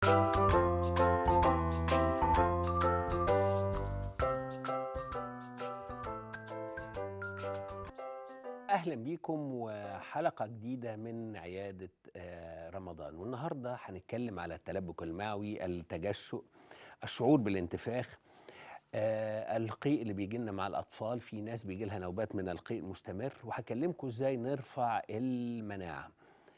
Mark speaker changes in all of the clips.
Speaker 1: اهلا بيكم وحلقه جديده من عياده آه، رمضان والنهارده هنتكلم على التلبك المعوي التجشؤ الشعور بالانتفاخ آه، القيء اللي بيجي لنا مع الاطفال في ناس بيجي لها نوبات من القيء المستمر وهكلمكم ازاي نرفع المناعه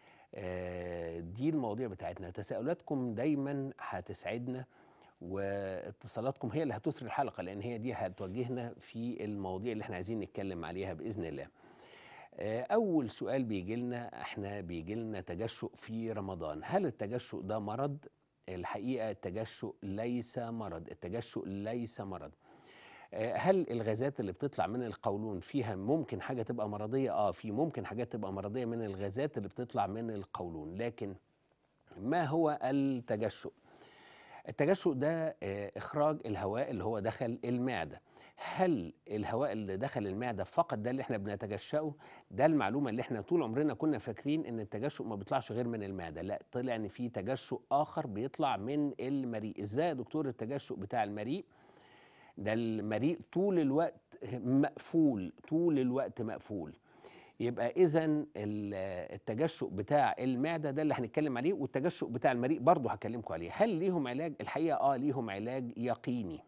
Speaker 1: آه، دي المواضيع بتاعتنا تساؤلاتكم دايما هتسعدنا واتصالاتكم هي اللي هتثري الحلقه لان هي دي هتوجهنا في المواضيع اللي احنا عايزين نتكلم عليها باذن الله آه، أول سؤال بيجي لنا احنا بيجي لنا تجشؤ في رمضان، هل التجشؤ ده مرض؟ الحقيقة التجشؤ ليس مرض، التجشؤ ليس مرض. آه، هل الغازات اللي بتطلع من القولون فيها ممكن حاجة تبقى مرضية؟ اه في ممكن حاجات تبقى مرضية من الغازات اللي بتطلع من القولون، لكن ما هو التجشؤ؟ التجشؤ ده آه، إخراج الهواء اللي هو دخل المعدة. هل الهواء اللي دخل المعده فقط ده اللي احنا بنتجشأه ده المعلومه اللي احنا طول عمرنا كنا فاكرين ان التجشؤ ما بيطلعش غير من المعده لا طلع ان في تجشؤ اخر بيطلع من المريء ازاي يا دكتور التجشؤ بتاع المريء ده المريء طول الوقت مقفول طول الوقت مقفول يبقى اذا التجشؤ بتاع المعده ده اللي هنتكلم عليه والتجشؤ بتاع المريء برضه هكلمكم عليه هل ليهم علاج الحقيقه اه ليهم علاج يقيني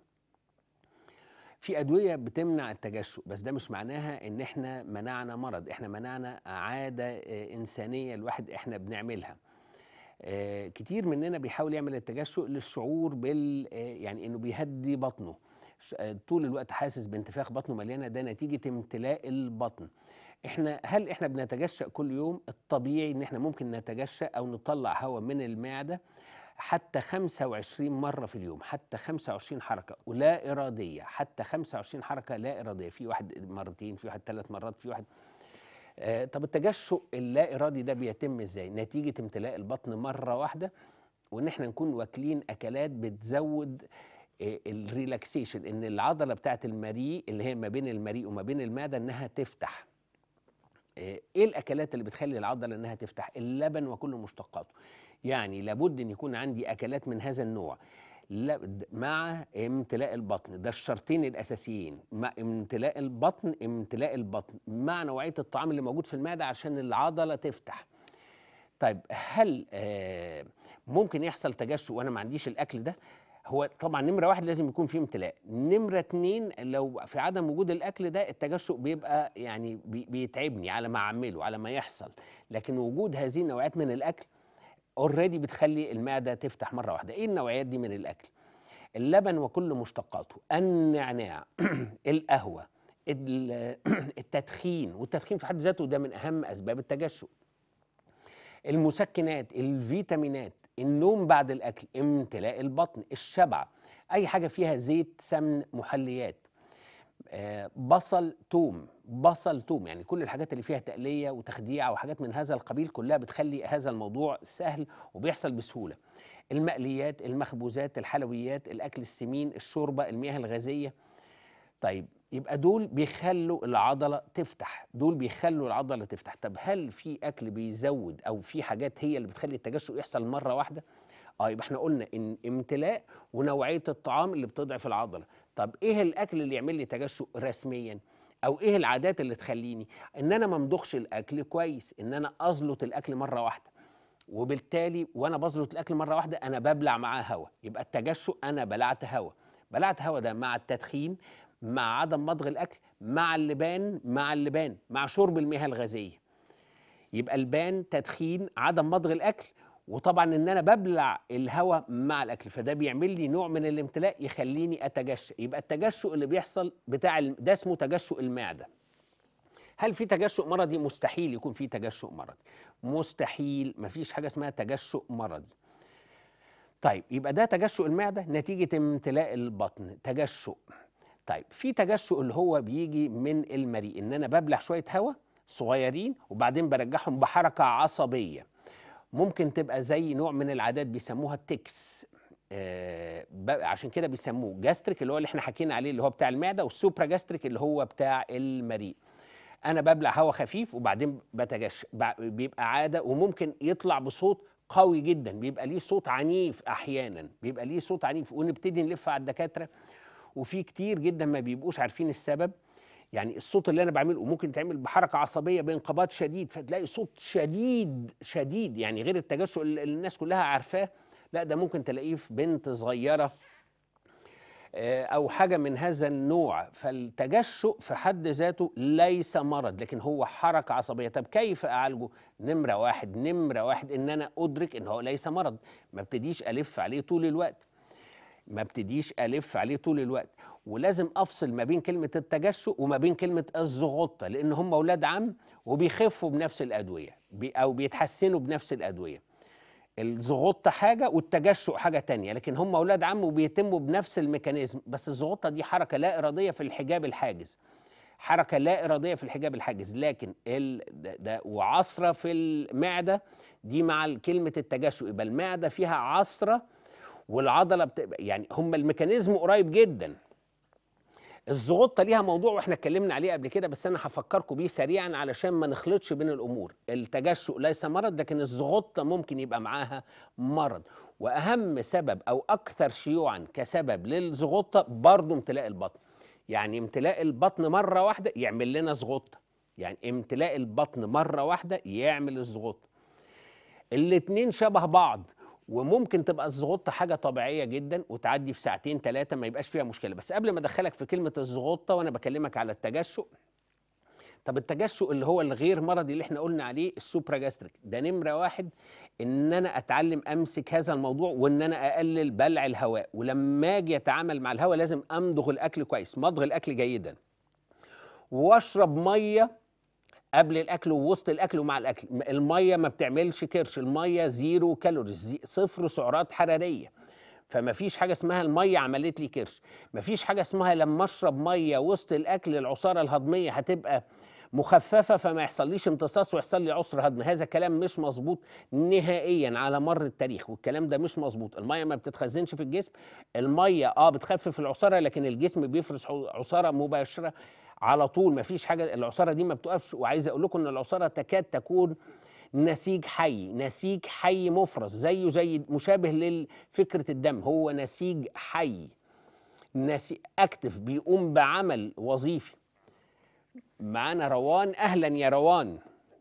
Speaker 1: في ادويه بتمنع التجشؤ بس ده مش معناها ان احنا منعنا مرض احنا منعنا عاده آه، انسانيه الواحد احنا بنعملها آه، كتير مننا بيحاول يعمل التجشؤ للشعور بال آه، يعني انه بيهدي بطنه ش- آه، طول الوقت حاسس بانتفاخ بطنه مليانه ده نتيجه امتلاء البطن احنا هل احنا بنتجشأ كل يوم الطبيعي ان احنا ممكن نتجشأ او نطلع هواء من المعده حتى 25 مرة في اليوم حتى 25 حركة ولا إرادية حتى 25 حركة لا إرادية في واحد مرتين في واحد ثلاث مرات في واحد آه طب التجشؤ اللا إرادي ده بيتم إزاي نتيجة امتلاء البطن مرة واحدة وإن إحنا نكون واكلين أكلات بتزود آه، الريلاكسيشن إن العضلة بتاعت المريء اللي هي ما بين المريء وما بين المعدة إنها تفتح آه، ايه الاكلات اللي بتخلي العضله انها تفتح اللبن وكل مشتقاته يعني لابد ان يكون عندي اكلات من هذا النوع لا- د- مع امتلاء البطن ده الشرطين الاساسيين مع امتلاء البطن امتلاء البطن مع نوعيه الطعام اللي موجود في المعده عشان العضله تفتح طيب هل آه، ممكن يحصل تجشؤ وانا ما عنديش الاكل ده هو طبعا نمره واحد لازم يكون فيه امتلاء نمره اتنين لو في عدم وجود الاكل ده التجشؤ بيبقى يعني بي- بيتعبني على ما اعمله على ما يحصل لكن وجود هذه النوعيات من الاكل اوريدي بتخلي المعده تفتح مره واحده ايه النوعيات دي من الاكل اللبن وكل مشتقاته النعناع القهوه ال- التدخين والتدخين في حد ذاته ده من اهم اسباب التجشؤ المسكنات الفيتامينات النوم بعد الاكل امتلاء البطن الشبع اي حاجه فيها زيت سمن محليات آه، بصل توم بصل توم يعني كل الحاجات اللي فيها تقليه وتخديعه وحاجات من هذا القبيل كلها بتخلي هذا الموضوع سهل وبيحصل بسهوله المقليات المخبوزات الحلويات الاكل السمين الشوربه المياه الغازيه طيب يبقى دول بيخلوا العضله تفتح دول بيخلوا العضله تفتح طب هل في اكل بيزود او في حاجات هي اللي بتخلي التجشؤ يحصل مره واحده اه يبقى احنا قلنا ان امتلاء ونوعيه الطعام اللي بتضعف العضله طب ايه الاكل اللي يعمل لي تجشؤ رسميا او ايه العادات اللي تخليني ان انا ما امضخش الاكل كويس ان انا ازلط الاكل مره واحده وبالتالي وانا بزلط الاكل مره واحده انا ببلع معاه هواء يبقى التجشؤ انا بلعت هواء بلعت هواء ده مع التدخين مع عدم مضغ الاكل مع اللبان مع اللبان مع شرب المياه الغازيه يبقى البان تدخين عدم مضغ الاكل وطبعا ان انا ببلع الهواء مع الاكل فده بيعمل لي نوع من الامتلاء يخليني اتجشأ يبقى التجشؤ اللي بيحصل بتاع الم- ده اسمه تجشؤ المعده هل في تجشؤ مرضي مستحيل يكون في تجشؤ مرضي مستحيل مفيش حاجه اسمها تجشؤ مرضي طيب يبقى ده تجشؤ المعده نتيجه امتلاء البطن تجشؤ طيب في تجشؤ اللي هو بيجي من المريء ان انا ببلع شويه هواء صغيرين وبعدين برجعهم بحركه عصبيه ممكن تبقى زي نوع من العادات بيسموها التكس آه ب- عشان كده بيسموه جاستريك اللي هو اللي احنا حكينا عليه اللي هو بتاع المعده والسوبرا جاستريك اللي هو بتاع المريء انا ببلع هواء خفيف وبعدين بتجشأ بع- بيبقى عاده وممكن يطلع بصوت قوي جدا بيبقى ليه صوت عنيف احيانا بيبقى ليه صوت عنيف ونبتدي نلف على الدكاتره وفي كتير جدا ما بيبقوش عارفين السبب يعني الصوت اللي انا بعمله ممكن يتعمل بحركه عصبيه بانقباض شديد فتلاقي صوت شديد شديد يعني غير التجشؤ اللي الناس كلها عارفاه لا ده ممكن تلاقيه في بنت صغيره آه، او حاجه من هذا النوع فالتجشؤ في حد ذاته ليس مرض لكن هو حركه عصبيه طب كيف اعالجه نمره واحد نمره واحد ان انا ادرك ان هو ليس مرض ما ابتديش الف عليه طول الوقت ما ابتديش الف عليه طول الوقت ولازم افصل ما بين كلمه التجشؤ وما بين كلمه الزغطه لان هم اولاد عم وبيخفوا بنفس الادويه بي او بيتحسنوا بنفس الادويه الزغطه حاجه والتجشؤ حاجه تانية لكن هم اولاد عم وبيتموا بنفس الميكانيزم بس الزغطه دي حركه لا اراديه في الحجاب الحاجز حركه لا اراديه في الحجاب الحاجز لكن ال ده, ده وعصره في المعده دي مع كلمه التجشؤ يبقى المعده فيها عصره والعضله بتبقى يعني هم الميكانيزم قريب جدا الزغطه ليها موضوع واحنا اتكلمنا عليه قبل كده بس انا هفكركم بيه سريعا علشان ما نخلطش بين الامور التجشؤ ليس مرض لكن الزغطه ممكن يبقى معاها مرض واهم سبب او اكثر شيوعا كسبب للزغطه برضه امتلاء البطن يعني امتلاء البطن مره واحده يعمل لنا زغطه يعني امتلاء البطن مره واحده يعمل الزغطه الاتنين شبه بعض وممكن تبقى الزغطه حاجه طبيعيه جدا وتعدي في ساعتين ثلاثه ما يبقاش فيها مشكله بس قبل ما ادخلك في كلمه الزغطه وانا بكلمك على التجشؤ طب التجشؤ اللي هو الغير مرضي اللي احنا قلنا عليه السوبراجاستريك ده نمره واحد ان انا اتعلم امسك هذا الموضوع وان انا اقلل بلع الهواء ولما اجي اتعامل مع الهواء لازم امضغ الاكل كويس مضغ الاكل جيدا واشرب ميه قبل الاكل ووسط الاكل ومع الاكل الميه ما بتعملش كرش الميه زيرو كالوريز صفر سعرات حراريه فما فيش حاجه اسمها الميه عملت لي كرش ما فيش حاجه اسمها لما اشرب ميه وسط الاكل العصاره الهضميه هتبقى مخففه فما يحصليش امتصاص ويحصل لي عسر هضم هذا كلام مش مظبوط نهائيا على مر التاريخ والكلام ده مش مظبوط الميه ما بتتخزنش في الجسم الميه اه بتخفف العصاره لكن الجسم بيفرز عصاره مباشره على طول ما فيش حاجه العصاره دي ما بتقفش وعايز اقول لكم ان العصاره تكاد تكون نسيج حي نسيج حي مفرز زيه زي مشابه لفكره الدم هو نسيج حي نسي اكتف بيقوم بعمل وظيفي معانا روان اهلا يا روان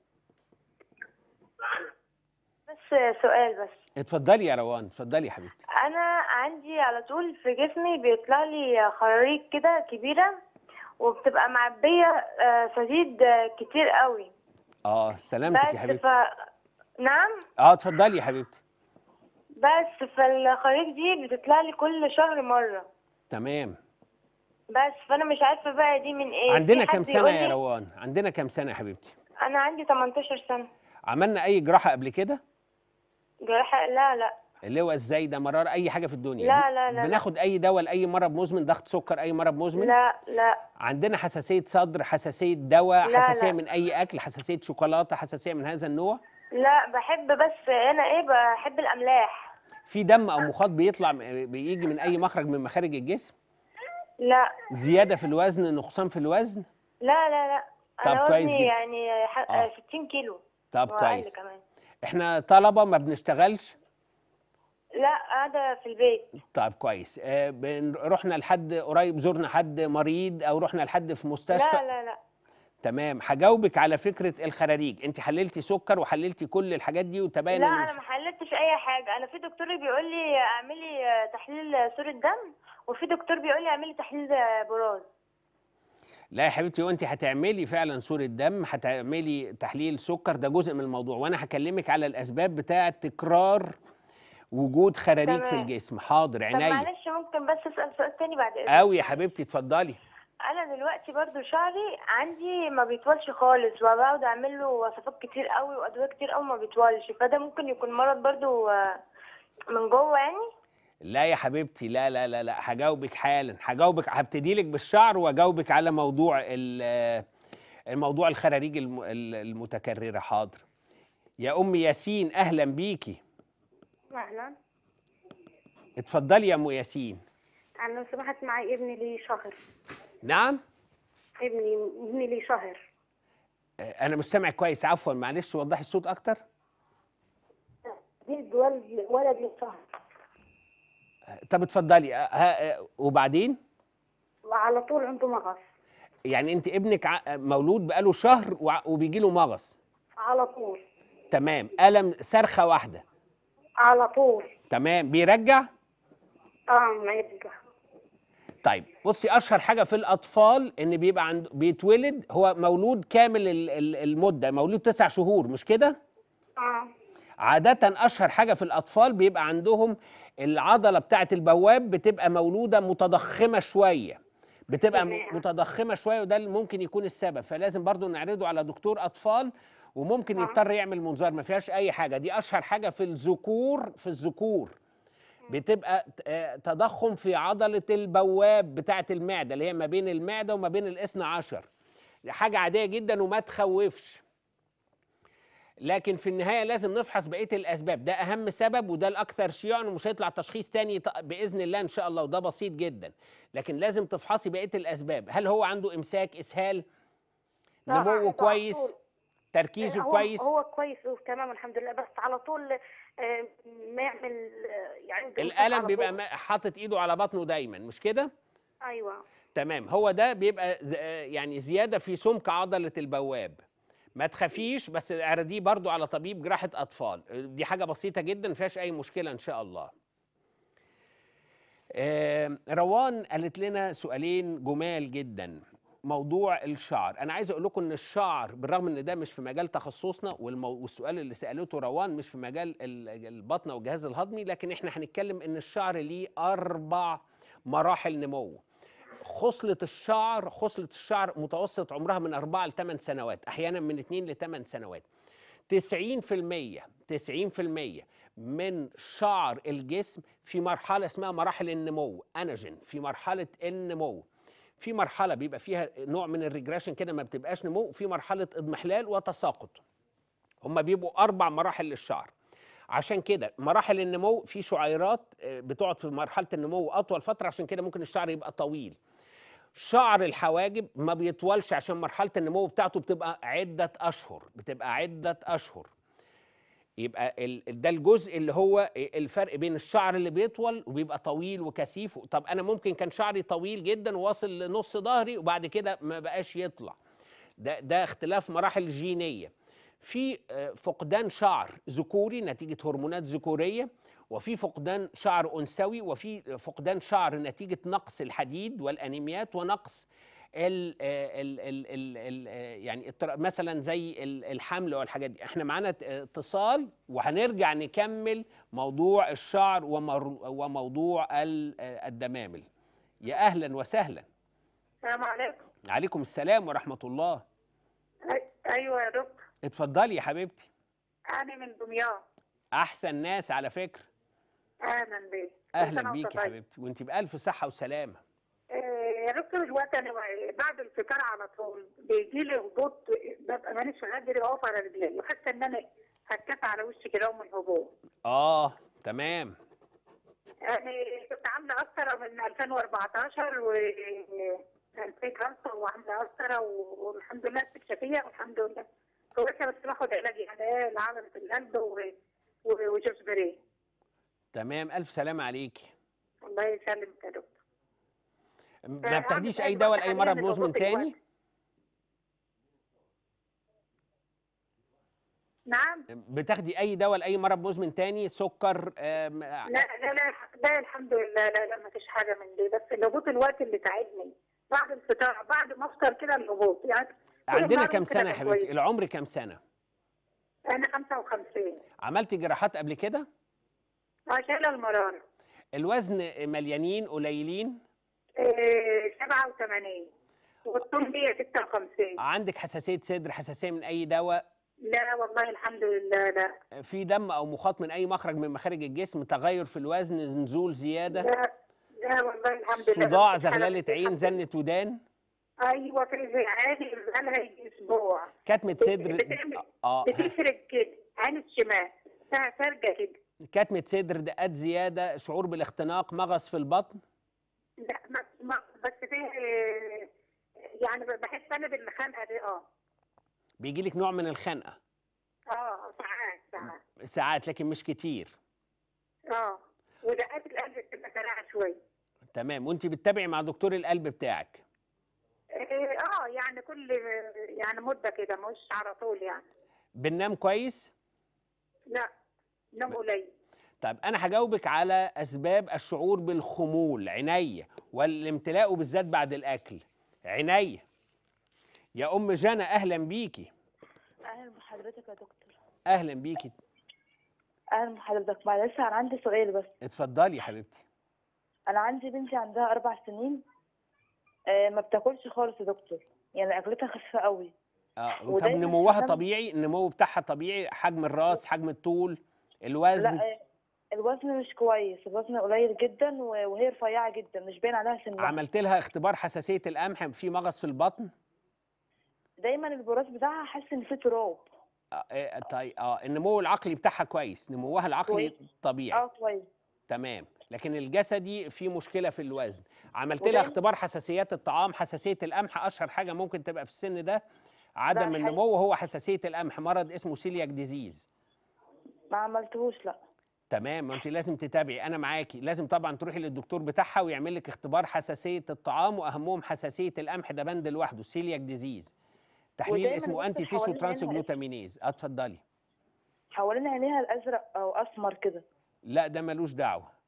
Speaker 2: بس سؤال بس
Speaker 1: اتفضلي يا روان اتفضلي يا حبيبتي
Speaker 2: انا عندي على طول في جسمي بيطلع لي خراريج كده كبيره وبتبقى معبيه آه، سديد آه، كتير قوي
Speaker 1: اه سلامتك يا
Speaker 2: بس
Speaker 1: حبيبتي
Speaker 2: ف... نعم
Speaker 1: اه اتفضلي يا حبيبتي
Speaker 2: بس فالخراريج دي بتطلع لي كل شهر مره
Speaker 1: تمام
Speaker 2: بس فانا مش عارفه بقى دي من ايه
Speaker 1: عندنا
Speaker 2: في حد
Speaker 1: كام سنه
Speaker 2: يقول
Speaker 1: يا
Speaker 2: لي-
Speaker 1: روان عندنا كام سنه يا حبيبتي
Speaker 2: انا عندي 18 سنه
Speaker 1: عملنا اي جراحه قبل كده
Speaker 2: جراحه لا لا
Speaker 1: اللي هو ازاي ده مرار اي حاجه في الدنيا
Speaker 2: لا، لا، لا، لا.
Speaker 1: بناخد اي دواء لاي مرض مزمن ضغط سكر اي مرض مزمن
Speaker 2: لا لا
Speaker 1: عندنا حساسيه صدر حساسيه دواء
Speaker 2: لا،
Speaker 1: حساسيه
Speaker 2: لا.
Speaker 1: من اي اكل حساسيه شوكولاته حساسيه من هذا النوع
Speaker 2: لا بحب بس انا ايه بحب الاملاح
Speaker 1: في دم او مخاط بيطلع بيجي من اي مخرج من مخارج الجسم
Speaker 2: لا
Speaker 1: زياده في الوزن نقصان في الوزن
Speaker 2: لا لا لا
Speaker 1: طب
Speaker 2: انا
Speaker 1: كويس
Speaker 2: وزني
Speaker 1: جدا.
Speaker 2: يعني ح-
Speaker 1: آه.
Speaker 2: 60 كيلو
Speaker 1: طب
Speaker 2: وأقل
Speaker 1: كويس
Speaker 2: كمان
Speaker 1: احنا طلبه ما بنشتغلش
Speaker 2: لا قاعده في البيت
Speaker 1: طيب كويس آه بن- رحنا لحد قريب زرنا حد مريض او رحنا لحد في مستشفى
Speaker 2: لا لا لا
Speaker 1: تمام هجاوبك على فكره الخراريج انت حللتي سكر وحللتي كل الحاجات دي وتبين
Speaker 2: لا
Speaker 1: إن
Speaker 2: انا ما حللتش اي حاجه انا في دكتور بيقول لي اعملي آه، تحليل صوره دم وفي دكتور بيقول لي اعملي تحليل آه، براز
Speaker 1: لا يا حبيبتي وانت هتعملي فعلا صوره دم هتعملي تحليل سكر ده جزء من الموضوع وانا هكلمك على الاسباب بتاعه تكرار وجود خراريج في
Speaker 2: تمام.
Speaker 1: الجسم حاضر
Speaker 2: طب
Speaker 1: عينيا
Speaker 2: معلش ممكن بس اسال سؤال تاني بعد اذنك
Speaker 1: قوي يا حبيبتي اتفضلي
Speaker 2: انا دلوقتي برضو شعري عندي ما بيطولش خالص وبقعد اعمل له وصفات كتير قوي وادويه كتير قوي ما بيطولش فده ممكن يكون مرض برضو آه، من جوه يعني
Speaker 1: لا يا حبيبتي لا لا لا لا هجاوبك حالا هجاوبك هبتدي لك بالشعر واجاوبك على موضوع ال- الموضوع الخراريج الم- ال- المتكرره حاضر يا ام ياسين اهلا بيكي
Speaker 3: اهلا
Speaker 1: اتفضلي يا ام ياسين
Speaker 3: انا لو سمحت معي ابني لي شهر
Speaker 1: نعم
Speaker 3: ابني ابني لي شهر
Speaker 1: آه، انا مش سامع كويس عفوا معلش وضحي الصوت اكتر
Speaker 3: جديد ولد ولد لي شهر
Speaker 1: طب اتفضلي آه، ها آه، وبعدين
Speaker 3: وعلى طول عنده مغص
Speaker 1: يعني انت ابنك ع- مولود بقاله شهر وع- وبيجي له مغص
Speaker 3: على طول
Speaker 1: تمام ألم صرخة واحدة
Speaker 3: على طول
Speaker 1: تمام بيرجع
Speaker 3: اه ما يرجع
Speaker 1: طيب بصي اشهر حاجه في الاطفال ان بيبقى عنده بيتولد هو مولود كامل ال- ال- المده مولود تسع شهور مش كده
Speaker 3: اه
Speaker 1: عاده اشهر حاجه في الاطفال بيبقى عندهم العضله بتاعه البواب بتبقى مولوده متضخمه شويه بتبقى م-
Speaker 3: تمام.
Speaker 1: متضخمه شويه وده اللي ممكن يكون السبب فلازم برضو نعرضه على دكتور اطفال وممكن
Speaker 3: آه.
Speaker 1: يضطر يعمل منظار ما فيهاش اي حاجه دي اشهر حاجه في الذكور في الذكور بتبقى ت- آه، تضخم في عضله البواب بتاعه المعده اللي هي ما بين المعده وما بين الاثنى عشر دي حاجه عاديه جدا وما تخوفش لكن في النهايه لازم نفحص بقيه الاسباب ده اهم سبب وده الاكثر شيوعا ومش هيطلع تشخيص تاني ط- باذن الله ان شاء الله وده بسيط جدا لكن لازم تفحصي بقيه الاسباب هل هو عنده امساك اسهال
Speaker 3: لا، عنده
Speaker 1: نموه
Speaker 3: على
Speaker 1: كويس
Speaker 3: طول.
Speaker 1: تركيزه
Speaker 3: هو
Speaker 1: كويس
Speaker 3: هو كويس تمام الحمد لله بس على طول آه، ما يعمل آه، يعني عنده إمساك
Speaker 1: الالم
Speaker 3: على
Speaker 1: بيبقى
Speaker 3: طول.
Speaker 1: ما- حاطط ايده على بطنه دايما مش كده
Speaker 3: ايوه
Speaker 1: تمام هو ده بيبقى ز- آه يعني زياده في سمك عضله البواب ما تخافيش بس اعرضيه برضو على طبيب جراحه اطفال دي حاجه بسيطه جدا ما فيهاش اي مشكله ان شاء الله آم، روان قالت لنا سؤالين جمال جدا موضوع الشعر انا عايز اقول لكم ان الشعر بالرغم ان ده مش في مجال تخصصنا والمو... والسؤال اللي سالته روان مش في مجال ال- البطنه والجهاز الهضمي لكن احنا هنتكلم ان الشعر ليه اربع مراحل نمو خصلة الشعر خصلة الشعر متوسط عمرها من أربعة لثمان سنوات أحيانا من اتنين لثمان سنوات 90% 90% من شعر الجسم في مرحلة اسمها مراحل النمو أناجين في مرحلة النمو في مرحلة بيبقى فيها نوع من الريجريشن كده ما بتبقاش نمو وفي مرحلة اضمحلال وتساقط هما بيبقوا أربع مراحل للشعر عشان كده مراحل النمو في شعيرات آه، بتقعد في مرحلة النمو أطول فترة عشان كده ممكن الشعر يبقى طويل شعر الحواجب ما بيطولش عشان مرحلة النمو بتاعته بتبقى عدة أشهر بتبقى عدة أشهر يبقى ال- ده الجزء اللي هو الفرق بين الشعر اللي بيطول وبيبقى طويل وكثيف طب انا ممكن كان شعري طويل جدا وواصل لنص ظهري وبعد كده ما بقاش يطلع ده ده اختلاف مراحل جينيه في آه، فقدان شعر ذكوري نتيجه هرمونات ذكوريه وفي فقدان شعر انثوي وفي فقدان شعر نتيجه نقص الحديد والانيميات ونقص ال ال ال ال ال يعني التر- مثلا زي ال- الحمل والحاجات دي احنا معانا ت- اتصال وهنرجع نكمل موضوع الشعر ومر- وموضوع ال- الدمامل يا اهلا وسهلا
Speaker 3: السلام عليكم
Speaker 1: عليكم السلام ورحمه الله
Speaker 3: أي- ايوه يا دكتور
Speaker 1: اتفضلي يا حبيبتي
Speaker 3: انا من دمياط
Speaker 1: احسن ناس على فكره
Speaker 3: اهلا بيك
Speaker 1: اهلا
Speaker 3: سنة
Speaker 1: بيك
Speaker 3: وأنت
Speaker 1: يا
Speaker 3: طيب.
Speaker 1: حبيبتي وانت بالف صحه وسلامه
Speaker 3: آه، يا دكتور الوقت انا بعد الفطار على طول بيجي لي هبوط ببقى مانيش قادر اقف على رجلي وحاسه ان انا هتكفى على وشي كده من الهبوط
Speaker 1: اه تمام
Speaker 3: يعني كنت عامله قسطره من 2014 و كان في كانسر وعامله قسطره و- والحمد لله استكشافيه والحمد لله كويسه بس باخد علاج يعني لعضله القلب و- و- وجوزبري
Speaker 1: تمام الف سلامه عليكي
Speaker 3: الله يسلمك يا دكتور
Speaker 1: ما
Speaker 3: آه،
Speaker 1: بتاخديش
Speaker 3: عندي
Speaker 1: اي دواء لاي
Speaker 3: حالياً
Speaker 1: مرض مزمن
Speaker 3: الهبوط
Speaker 1: تاني
Speaker 3: دلوقتي. نعم
Speaker 1: بتاخدي اي دواء لاي مرض مزمن تاني سكر آم،
Speaker 3: لا لا لا لا الحمد لله لا لا ما فيش حاجه من دي بس الهبوط الوقت اللي تعبني بعد الفطار بعد ما افطر كده الهبوط يعني كل
Speaker 1: عندنا
Speaker 3: مرة
Speaker 1: كام
Speaker 3: ممكن
Speaker 1: سنه يا
Speaker 3: أبقى
Speaker 1: حبيبتي
Speaker 3: كويس.
Speaker 1: العمر كام سنه
Speaker 3: انا 55
Speaker 1: عملتي جراحات قبل كده
Speaker 3: عشان المرارة
Speaker 1: الوزن مليانين قليلين
Speaker 3: إيه 87 والطول 156
Speaker 1: عندك حساسيه صدر حساسيه من اي دواء
Speaker 3: لا والله الحمد لله لا
Speaker 1: في دم او مخاط من اي مخرج من مخارج الجسم تغير في الوزن نزول زياده
Speaker 3: لا لا والله الحمد لله
Speaker 1: صداع
Speaker 3: بس الحالة
Speaker 1: زغلله
Speaker 3: دي
Speaker 1: عين
Speaker 3: الحمد
Speaker 1: زنه ودان
Speaker 3: لله. ايوه في زي عادي بقالها يجي اسبوع
Speaker 1: كتمه صدر
Speaker 3: بتعمل-
Speaker 1: اه ها.
Speaker 3: بتفرق كده عين الشمال فيها فرقه كده
Speaker 1: كتمه صدر دقات زياده شعور بالاختناق مغص في البطن
Speaker 3: لا ما ما بس فيه إيه، يعني بحس انا بالخنقه دي اه
Speaker 1: بيجي لك نوع من الخنقه
Speaker 3: اه ساعات ساعات
Speaker 1: ساعات لكن مش كتير
Speaker 3: اه ودقات القلب بتبقى سريعه شويه
Speaker 1: تمام وانت بتتابعي مع دكتور القلب بتاعك
Speaker 3: إيه، اه يعني كل يعني مده كده مش على طول يعني
Speaker 1: بننام كويس
Speaker 3: لا نوم قليل
Speaker 1: طيب انا هجاوبك على اسباب الشعور بالخمول عينيا والامتلاء بالذات بعد الاكل عينيا يا ام جنى اهلا بيكي
Speaker 4: اهلا بحضرتك يا دكتور
Speaker 1: اهلا بيكي
Speaker 4: اهلا بحضرتك معلش انا عندي سؤال بس
Speaker 1: اتفضلي يا حبيبتي
Speaker 4: انا عندي بنتي عندها اربع سنين آه ما بتاكلش خالص يا دكتور يعني اكلتها خفيفه قوي
Speaker 1: اه طب
Speaker 4: ودايماً
Speaker 1: نموها
Speaker 4: بتنام-
Speaker 1: طبيعي النمو بتاعها طبيعي حجم الراس حجم الطول الوزن
Speaker 4: لا آه الوزن مش كويس الوزن قليل جدا و- وهي رفيعه جدا مش باين عليها سنها
Speaker 1: عملت لها اختبار حساسيه القمح في مغص في البطن
Speaker 4: دايما البراز بتاعها حاسس ان فيه تراب
Speaker 1: آه آه، طيب اه النمو العقلي بتاعها كويس نموها العقلي
Speaker 4: كويس.
Speaker 1: طبيعي
Speaker 4: اه كويس
Speaker 1: تمام لكن الجسدي في مشكله في الوزن عملت
Speaker 4: ودايما-
Speaker 1: لها اختبار حساسيات الطعام حساسيه القمح اشهر حاجه ممكن تبقى في السن ده عدم
Speaker 4: حقيقي.
Speaker 1: النمو هو حساسيه القمح مرض اسمه سيلياك ديزيز
Speaker 4: ما عملتهوش لا
Speaker 1: تمام ما انت لازم تتابعي انا معاكي لازم طبعا تروحي للدكتور بتاعها ويعمل لك اختبار حساسيه الطعام واهمهم حساسيه القمح ده بند لوحده سيلياك ديزيز تحليل
Speaker 4: ودايماً
Speaker 1: اسمه
Speaker 4: بص
Speaker 1: انتي تيشو
Speaker 4: حوالين عينها
Speaker 1: ترانسجلوتامينيز اتفضلي
Speaker 4: حوالين عينيها الازرق او اسمر كده
Speaker 1: لا ده ملوش دعوه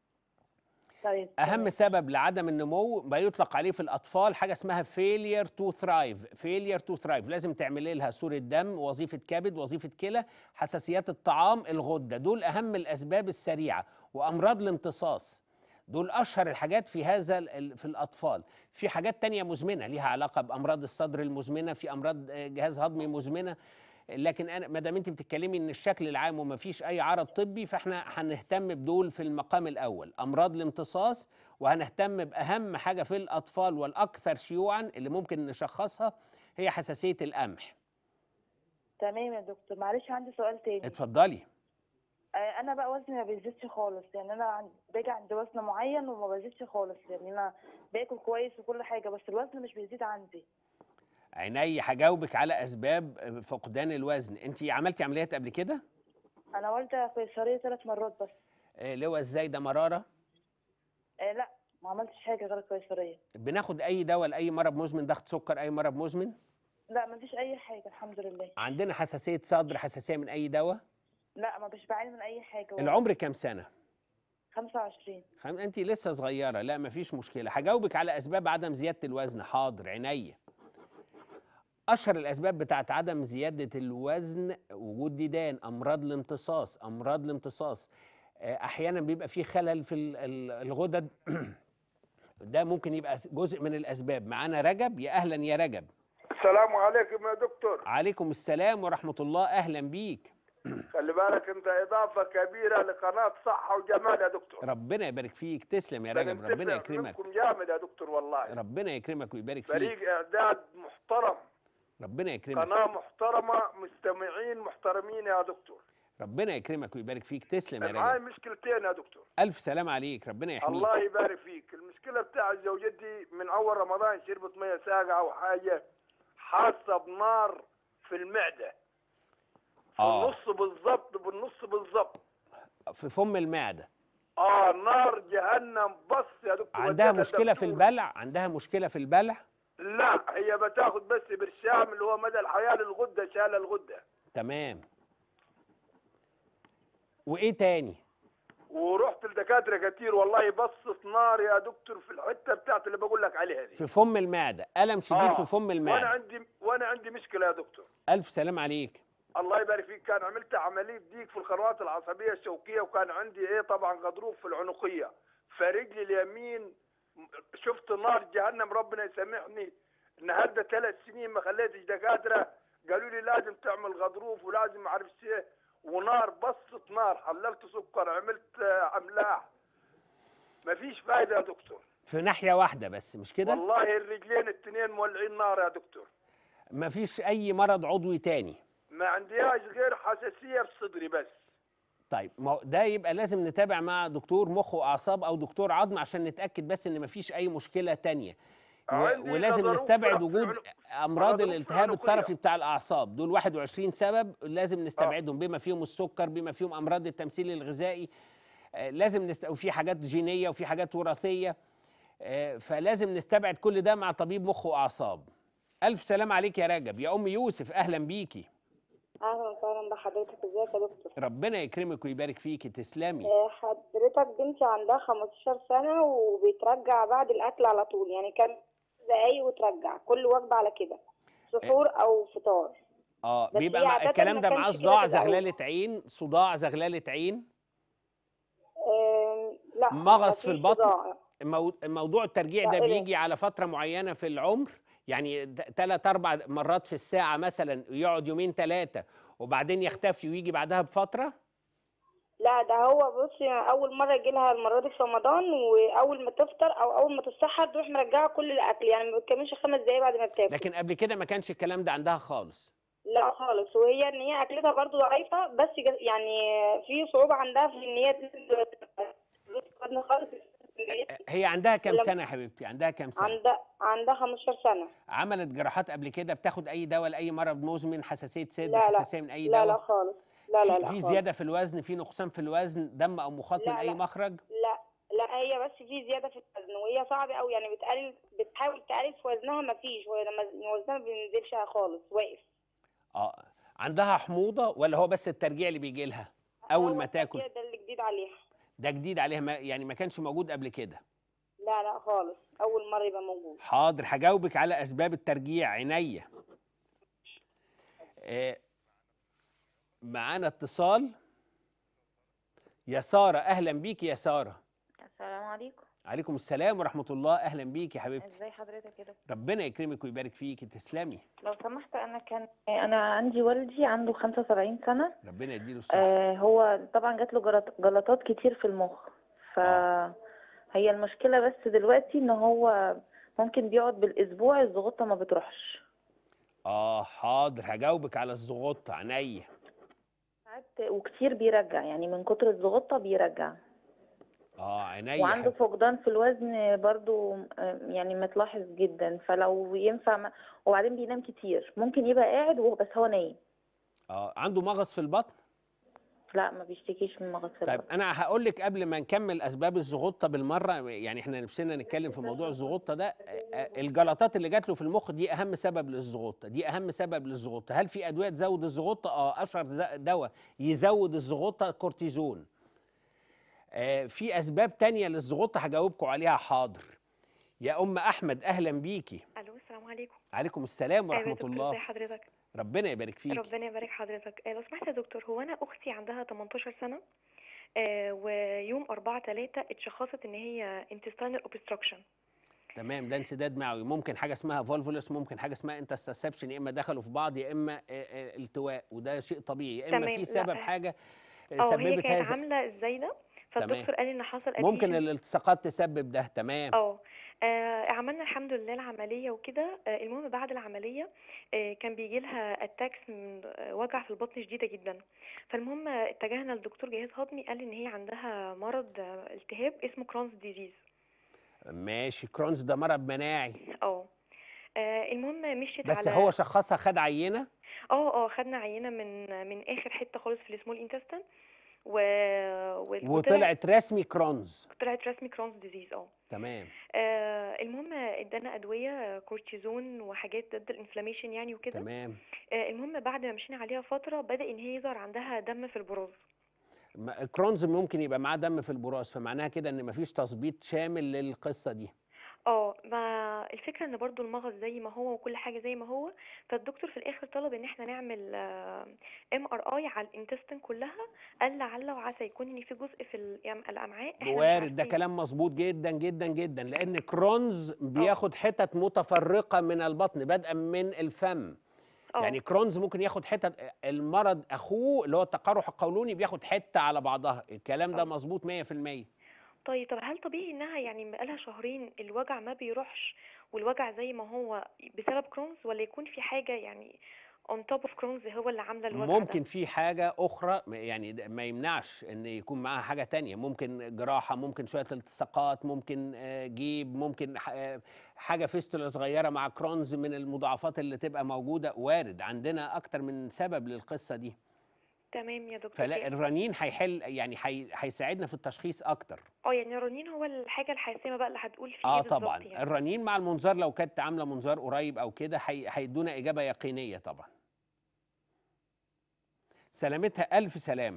Speaker 4: طيب
Speaker 1: اهم
Speaker 4: تمام.
Speaker 1: سبب لعدم النمو بيطلق عليه في الاطفال حاجه اسمها failure to thrive failure to thrive لازم تعملي لها صوره دم وظيفه كبد وظيفه كلى حساسيات الطعام الغده دول اهم الاسباب السريعه وامراض الامتصاص دول اشهر الحاجات في هذا ال- ال- في الاطفال في حاجات تانية مزمنه ليها علاقه بامراض الصدر المزمنه في امراض آه، جهاز هضمي مزمنه لكن انا ما دام انت بتتكلمي ان الشكل العام وما فيش اي عرض طبي فاحنا هنهتم بدول في المقام الاول امراض الامتصاص وهنهتم باهم حاجه في الاطفال والاكثر شيوعا اللي ممكن نشخصها هي حساسيه القمح
Speaker 4: تمام يا دكتور معلش عندي سؤال تاني
Speaker 1: اتفضلي
Speaker 4: آه، انا بقى وزني ما بيزيدش خالص يعني انا عن- باجي عند وزن معين وما بزيدش خالص يعني انا باكل كويس وكل حاجه بس الوزن مش بيزيد عندي
Speaker 1: عيني هجاوبك على اسباب فقدان الوزن انت عملتي عمليات قبل كده
Speaker 4: انا والده قيصريه ثلاث مرات بس
Speaker 1: آه، لواء ازاي ده مراره
Speaker 4: آه لا ما عملتش حاجه غير القيصريه
Speaker 1: بناخد اي دواء لاي مرض مزمن ضغط سكر اي مرض مزمن
Speaker 4: لا ما فيش اي حاجه الحمد لله
Speaker 1: عندنا حساسيه صدر حساسيه من اي دواء
Speaker 4: لا ما مش بعاني من اي حاجه
Speaker 1: العمر كام سنه
Speaker 4: 25
Speaker 1: خم... انت لسه صغيره لا مفيش مشكله هجاوبك على اسباب عدم زياده الوزن حاضر عينيا اشهر الاسباب بتاعت عدم زياده الوزن وجود ديدان امراض الامتصاص امراض الامتصاص آه، احيانا بيبقى في خلل في ال- ال- الغدد ده ممكن يبقى س- جزء من الاسباب معانا رجب يا اهلا يا رجب
Speaker 5: السلام عليكم يا دكتور
Speaker 1: عليكم السلام ورحمه الله اهلا بيك
Speaker 5: خلي بالك انت اضافه كبيره لقناه صحه وجمال يا دكتور
Speaker 1: ربنا يبارك فيك تسلم يا رجب
Speaker 5: بنتفق
Speaker 1: ربنا يكرمك
Speaker 5: منكم جامد يا دكتور والله
Speaker 1: ربنا يكرمك ويبارك فيك
Speaker 5: فريق اعداد محترم
Speaker 1: ربنا يكرمك
Speaker 5: قناه محترمه مستمعين محترمين يا دكتور
Speaker 1: ربنا يكرمك ويبارك فيك تسلم يا
Speaker 5: معاي
Speaker 1: رجب
Speaker 5: مشكلتين يا دكتور
Speaker 1: الف سلام عليك ربنا يحميك
Speaker 5: الله يبارك فيك المشكله بتاع زوجتي من اول رمضان شربت ميه ساقعه وحاجه حاسه بنار في المعده في
Speaker 1: آه.
Speaker 5: النص بالظبط بالنص بالظبط
Speaker 1: في فم المعده
Speaker 5: اه نار جهنم بص يا دكتور
Speaker 1: عندها
Speaker 5: وديتها
Speaker 1: مشكله في
Speaker 5: دكتور.
Speaker 1: البلع عندها مشكله في البلع
Speaker 5: لا هي بتاخد بس برشام اللي هو مدى الحياه للغده شال الغده
Speaker 1: تمام وايه تاني
Speaker 5: ورحت لدكاتره كتير والله بصت نار يا دكتور في الحته بتاعت اللي بقول لك عليها دي
Speaker 1: في فم المعده الم شديد
Speaker 5: آه.
Speaker 1: في فم
Speaker 5: وانا
Speaker 1: المعده
Speaker 5: عندي وانا عندي مشكله يا دكتور
Speaker 1: الف سلام عليك
Speaker 5: الله يبارك فيك كان عملت عمليه ضيق في القنوات العصبيه الشوكيه وكان عندي ايه طبعا غضروف في العنقيه فرجلي اليمين شفت نار جهنم ربنا يسامحني النهارده ثلاث سنين ما خليتش دكاتره قالوا لي لازم تعمل غضروف ولازم ما اعرفش ايه ونار بصت نار حللت سكر عملت آه، املاح ما فيش فايده يا دكتور
Speaker 1: في ناحيه واحده بس مش كده
Speaker 5: والله الرجلين التنين مولعين نار يا دكتور
Speaker 1: مفيش اي مرض عضوي تاني
Speaker 5: ما عنديهاش غير حساسيه في صدري بس
Speaker 1: طيب ما هو ده يبقى لازم نتابع مع دكتور مخ واعصاب او دكتور عظم عشان نتاكد بس ان مفيش اي مشكله تانية و-
Speaker 5: عندي
Speaker 1: ولازم
Speaker 5: غضروف
Speaker 1: نستبعد
Speaker 5: في
Speaker 1: وجود
Speaker 5: العنق.
Speaker 1: امراض
Speaker 5: غضروف في
Speaker 1: الالتهاب
Speaker 5: العنقية.
Speaker 1: الطرفي بتاع الاعصاب دول 21 سبب لازم نستبعدهم بما فيهم السكر بما فيهم امراض التمثيل الغذائي آه، لازم نست... وفي حاجات جينيه وفي حاجات وراثيه آه، فلازم نستبعد كل ده مع طبيب مخ واعصاب الف سلام عليك يا رجب يا ام يوسف اهلا بيكي
Speaker 6: اهلا وسهلا بحضرتك ازيك يا دكتور
Speaker 1: ربنا يكرمك ويبارك فيكي تسلمي
Speaker 6: آه، حضرتك بنتي عندها 15 سنة وبترجع بعد الأكل على طول يعني كام دقايق وترجع كل وجبة على كده سحور أو فطار
Speaker 1: اه
Speaker 6: بس
Speaker 1: بيبقى
Speaker 6: هي
Speaker 1: مع
Speaker 6: عادة
Speaker 1: الكلام
Speaker 6: ما
Speaker 1: ده
Speaker 6: كانش
Speaker 1: معاه
Speaker 6: كده
Speaker 1: صداع
Speaker 6: في الأول.
Speaker 1: زغلله عين صداع زغلله عين
Speaker 6: آم، لا
Speaker 1: مغص في
Speaker 6: مفيش
Speaker 1: البطن؟
Speaker 6: صداع.
Speaker 1: مو- موضوع الترجيع ده
Speaker 6: لا، إيه؟
Speaker 1: بيجي على فترة معينة في العمر يعني ثلاث أربع مرات في الساعة مثلا يقعد يومين ثلاثة وبعدين يختفي ويجي بعدها بفترة
Speaker 6: لا ده هو بصي أول مرة يجيلها المرة دي في رمضان وأول ما تفطر أو أول ما تتسحر تروح مرجعة كل الأكل يعني ما بتكملش خمس دقايق بعد ما بتاكل
Speaker 1: لكن قبل كده ما كانش الكلام ده عندها خالص
Speaker 6: لا خالص وهي ان هي اكلتها برضو ضعيفه بس جا- يعني في صعوبه عندها في ان هي تنزل خالص
Speaker 1: هي عندها كام
Speaker 6: لما-
Speaker 1: سنة يا حبيبتي عندها كام سنة
Speaker 6: عندها عندها 15 سنه
Speaker 1: عملت جراحات قبل كده بتاخد أي دواء لأي مرض مزمن حساسية صدر
Speaker 6: لا، لا.
Speaker 1: حساسية من أي
Speaker 6: لا لا
Speaker 1: دواء
Speaker 6: خالص لا لا
Speaker 1: في-
Speaker 6: لا
Speaker 1: في
Speaker 6: خالص.
Speaker 1: زيادة في الوزن في نقصان في الوزن دم أو مخاط من
Speaker 6: لا،
Speaker 1: أي
Speaker 6: لا.
Speaker 1: مخرج
Speaker 6: لا لا هي بس في زياده في الوزن وهي صعبه قوي يعني بتقلل بتحاول تقلل في وزنها ما فيش لما وزنها ما بينزلش خالص واقف
Speaker 1: اه عندها حموضة ولا هو بس الترجيع اللي بيجي لها أول
Speaker 6: هو
Speaker 1: ما تاكل
Speaker 6: التركية ده اللي جديد عليها
Speaker 1: ده جديد عليها ما يعني ما كانش موجود قبل كده
Speaker 6: لا لا خالص اول مره يبقى موجود
Speaker 1: حاضر هجاوبك على اسباب الترجيع عينيا آه، معانا اتصال يا ساره اهلا بيكي يا ساره
Speaker 7: السلام عليكم
Speaker 1: عليكم السلام ورحمه الله اهلا بيكي يا حبيبتي
Speaker 7: ازي حضرتك كده
Speaker 1: ربنا يكرمك ويبارك فيكي تسلمي
Speaker 7: لو سمحت انا كان انا عندي والدي عنده 75 سنه
Speaker 1: ربنا يديله الصحه
Speaker 7: آه هو طبعا جات له جلط- جلطات كتير في المخ ف هي المشكله بس دلوقتي ان هو ممكن بيقعد بالاسبوع الزغطه ما بتروحش
Speaker 1: اه حاضر هجاوبك على الزغطه عينيا
Speaker 7: ساعات وكتير بيرجع يعني من كتر الزغطه بيرجع
Speaker 1: اه عينيا
Speaker 7: وعنده
Speaker 1: حبيبتي.
Speaker 7: فقدان في الوزن برضو آه، يعني متلاحظ جدا فلو ينفع ما... وبعدين بينام كتير ممكن يبقى قاعد وهو بس هو نايم
Speaker 1: اه عنده مغص في البطن
Speaker 7: لا ما بيشتكيش من مغص
Speaker 1: طيب
Speaker 7: البطن.
Speaker 1: انا هقول لك قبل ما نكمل اسباب الزغطه بالمره يعني احنا نفسنا نتكلم في موضوع الزغطه ده آه، آه، الجلطات اللي جات له في المخ دي اهم سبب للزغطه دي اهم سبب للزغطه هل في ادويه تزود الزغطه اه اشهر ز- دواء يزود الزغطه كورتيزون آه، في اسباب تانية للزغطه هجاوبكم عليها حاضر يا ام احمد اهلا بيكي
Speaker 8: الو السلام عليكم
Speaker 1: عليكم السلام
Speaker 8: أيوة يا
Speaker 1: ورحمه
Speaker 8: دكتور،
Speaker 1: الله
Speaker 8: ازي حضرتك
Speaker 1: ربنا يبارك فيك
Speaker 8: ربنا يبارك حضرتك آه، لو سمحت يا دكتور هو انا اختي عندها 18 سنه آه، ويوم 4 3 اتشخصت ان هي intestinal obstruction
Speaker 1: تمام ده انسداد معوي ممكن حاجه اسمها فولفولس ممكن حاجه اسمها انترسبشن يا اما دخلوا في بعض يا اما آه، آه، التواء وده شيء طبيعي يا اما
Speaker 8: تمام،
Speaker 1: في
Speaker 8: لا،
Speaker 1: سبب
Speaker 8: آه.
Speaker 1: حاجه آه،
Speaker 8: اه هي
Speaker 1: سببت
Speaker 8: كانت
Speaker 1: هذا
Speaker 8: عامله ازاي ده فالدكتور قال ان حصل
Speaker 1: ممكن
Speaker 8: adhesion.
Speaker 1: الالتصاقات تسبب ده تمام
Speaker 8: اه آه، عملنا الحمد لله العمليه وكده آه، المهم بعد العمليه آه، كان بيجي لها اتاكس من آه، وجع في البطن شديده جدا فالمهم آه، اتجهنا لدكتور جهاز هضمي قال ان هي عندها مرض آه، التهاب اسمه كرونز ديزيز
Speaker 1: ماشي كرونز ده مرض مناعي
Speaker 8: اه آه، المهم مشيت
Speaker 1: بس
Speaker 8: على
Speaker 1: هو شخصها خد عينه
Speaker 8: اه اه خدنا عينه من من اخر حته خالص في السمول انتستين و... وال-
Speaker 1: وطلعت رسمي كرونز
Speaker 8: طلعت رسمي كرونز ديزيز اه
Speaker 1: تمام
Speaker 8: آه، المهم ادانا ادويه كورتيزون وحاجات ضد الانفلاميشن يعني وكده
Speaker 1: تمام
Speaker 8: آه، المهم بعد ما مشينا عليها فتره بدا ان هي يظهر عندها دم في البراز
Speaker 1: ما- كرونز ممكن يبقى معاه دم في البراز فمعناها كده ان مفيش تظبيط شامل للقصه دي
Speaker 8: اه ما الفكره ان برضو المغص زي ما هو وكل حاجه زي ما هو فالدكتور في الاخر طلب ان احنا نعمل ام ار اي على الانتستين كلها قال لعل وعسى يكون ان في جزء في الأم- الامعاء احنا مش
Speaker 1: وارد ده
Speaker 8: عارفين.
Speaker 1: كلام مظبوط جدا جدا جدا لان كرونز بياخد حتت متفرقه من البطن بدءا من الفم
Speaker 8: اه
Speaker 1: يعني كرونز ممكن ياخد حتت المرض اخوه اللي هو التقرح القولوني بياخد حته على بعضها الكلام ده
Speaker 8: آه.
Speaker 1: مظبوط 100%
Speaker 8: طيب طب هل طبيعي انها يعني بقالها شهرين الوجع ما بيروحش والوجع زي ما هو بسبب كرونز ولا يكون في حاجه يعني اون توب اوف كرونز هو اللي عامله الوجع ده.
Speaker 1: ممكن في حاجة أخرى م- يعني ده ما يمنعش إن يكون معاها حاجة تانية ممكن جراحة ممكن شوية التصاقات ممكن آه، جيب ممكن ح- آه، حاجة فيستولا صغيرة مع كرونز من المضاعفات اللي تبقى موجودة وارد عندنا أكتر من سبب للقصة دي
Speaker 8: تمام يا دكتور
Speaker 1: فلا
Speaker 8: يعني-
Speaker 1: الرنين هيحل يعني هي- هيساعدنا في التشخيص أكتر
Speaker 8: اه يعني الرنين هو الحاجه الحاسمه بقى اللي هتقول فيه
Speaker 1: اه
Speaker 8: إيه بالظبط
Speaker 1: طبعا
Speaker 8: يعني.
Speaker 1: الرنين مع المنظار لو كانت عامله منظار قريب او كده هي- هيدونا اجابه يقينيه طبعا سلامتها الف سلامه